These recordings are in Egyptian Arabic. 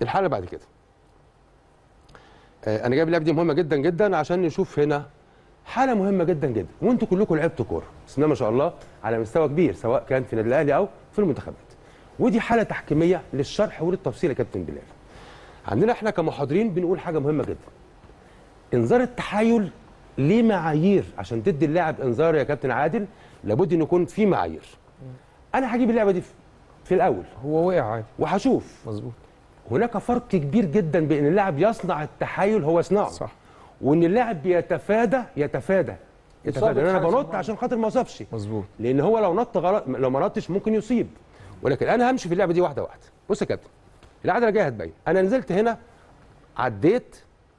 الحاله بعد كده آه، انا جايب اللعبه دي مهمه جدا جدا عشان نشوف هنا حاله مهمه جدا جدا وانتوا كلكم لعبتوا كوره بسم الله ما شاء الله على مستوى كبير سواء كان في النادي الاهلي او في المنتخبات ودي حاله تحكيميه للشرح وللتفصيل يا كابتن بلال عندنا احنا كمحاضرين بنقول حاجه مهمه جدا انذار التحايل ليه معايير عشان تدي اللاعب انذار يا كابتن عادل لابد ان يكون في معايير انا هجيب اللعبه دي في- في الاول هو وقع عادي وهشوف مظبوط هناك فرق كبير جدا بين اللاعب يصنع التحايل هو يصنعه صح وان اللاعب بيتفادى يتفادى يتفادى ان انا حارس بنط المرمى. عشان خاطر ما اصابش مظبوط لان هو لو نط غلط لو ما نطش ممكن يصيب ولكن انا همشي في اللعبه دي واحده واحده بص يا كابتن العدله جايه هتبين انا نزلت هنا عديت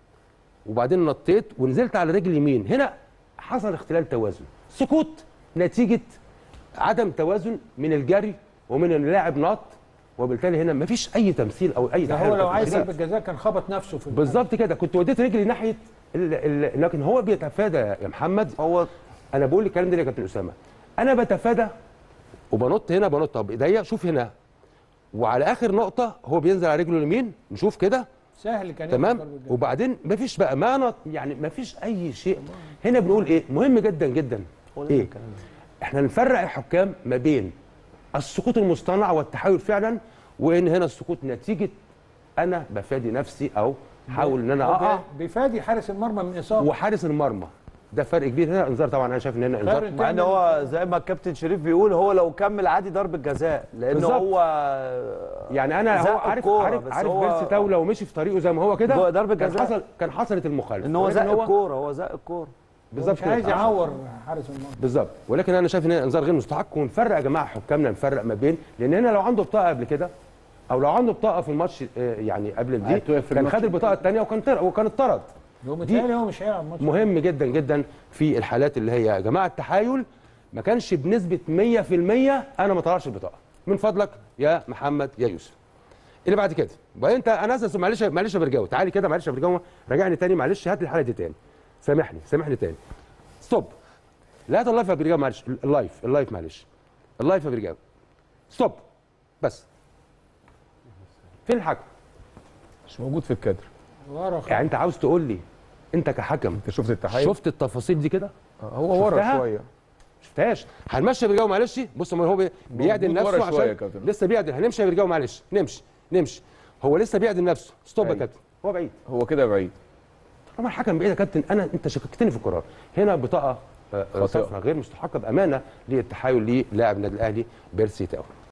وبعدين نطيت ونزلت على رجل اليمين هنا حصل اختلال توازن سقوط نتيجه عدم توازن من الجري ومن ان اللاعب نط وبالتالي هنا مفيش اي تمثيل او اي ده تحرك هو لو عايز تمثيلي. ضربه جزاء كان خبط نفسه في بالظبط كده كنت وديت رجلي ناحيه ال ال لكن هو بيتفادى يا محمد هو انا بقول الكلام ده ليه يا كابتن اسامه انا بتفادى وبنط هنا بنط بايديا شوف هنا وعلى اخر نقطه هو بينزل على رجله اليمين نشوف كده سهل كان ياخد تمام ضربة جزاء. وبعدين مفيش بقى ما نط يعني مفيش اي شيء هنا بنقول ايه مهم جدا جدا ايه احنا نفرق الحكام ما بين السقوط المصطنع والتحايل فعلا وان هنا السقوط نتيجه انا بفادي نفسي او حاول ان انا هو اقع بي- بيفادي حارس المرمى من اصابه وحارس المرمى ده فرق كبير هنا انذار طبعا انا شايف ان هنا انذار فرق مع ان هو زي ما الكابتن شريف بيقول هو لو كمل عادي ضربه جزاء لان بالظبط. هو يعني انا هو زق عارف الكورة، عارف بس عارف هو- بيرسي تاو لو مشي في طريقه زي ما هو كده هو ضربة كان جزاء. حصل كان حصلت المخالفه ان هو ولكن زق الكوره هو زق الكوره بالظبط مش عايز كده. يعور حارس المرمى بالظبط ولكن انا شايف ان هنا انذار غير مستحق ونفرق يا جماعه حكامنا نفرق ما بين لان هنا لو عنده بطاقه قبل كده او لو عنده بطاقه في الماتش آه، يعني قبل دي هتوقف في كان الماتش خد البطاقه الثانيه وكان طر- وكان اتطرد لو متهيألي هو مش هيلعب ماتش مهم جدا جدا في الحالات اللي هي يا جماعه التحايل ما كانش بنسبه 100% انا ما طلعش البطاقه من فضلك يا محمد يا يوسف اللي بعد كده بقى انت انا اسف معلش معلش يا برجاوي تعالي كده معلش يا برجاوي راجعني تاني معلش هات لي الحاله دي تاني سامحني سامحني تاني ستوب لا هات اللايف يا برجاوي معلش اللايف اللايف معلش اللايف يا برجاوي ستوب بس فين الحكم مش موجود في الكادر ورا خ- يعني انت عاوز تقول لي انت كحكم انت شفت التحايل شفت التفاصيل دي كده آه، هو ورا شفتها؟ شويه شفتهاش هنمشي برجاوي معلش بص ما هو بي- بيعدل موجود ورا نفسه شوية يا عشان كابتن. لسه بيعدل هنمشي يا برجاوي معلش نمشي نمشي هو لسه بيعدل نفسه ستوب يا أيوة. كابتن هو بعيد هو كده بعيد طبعا الحكم بعيد يا كابتن انا انت شككتني في القرار هنا بطاقه آه، آه، خاطئة. صفراء غير مستحقه بامانه للتحايل للاعب النادي الاهلي بيرسي تاو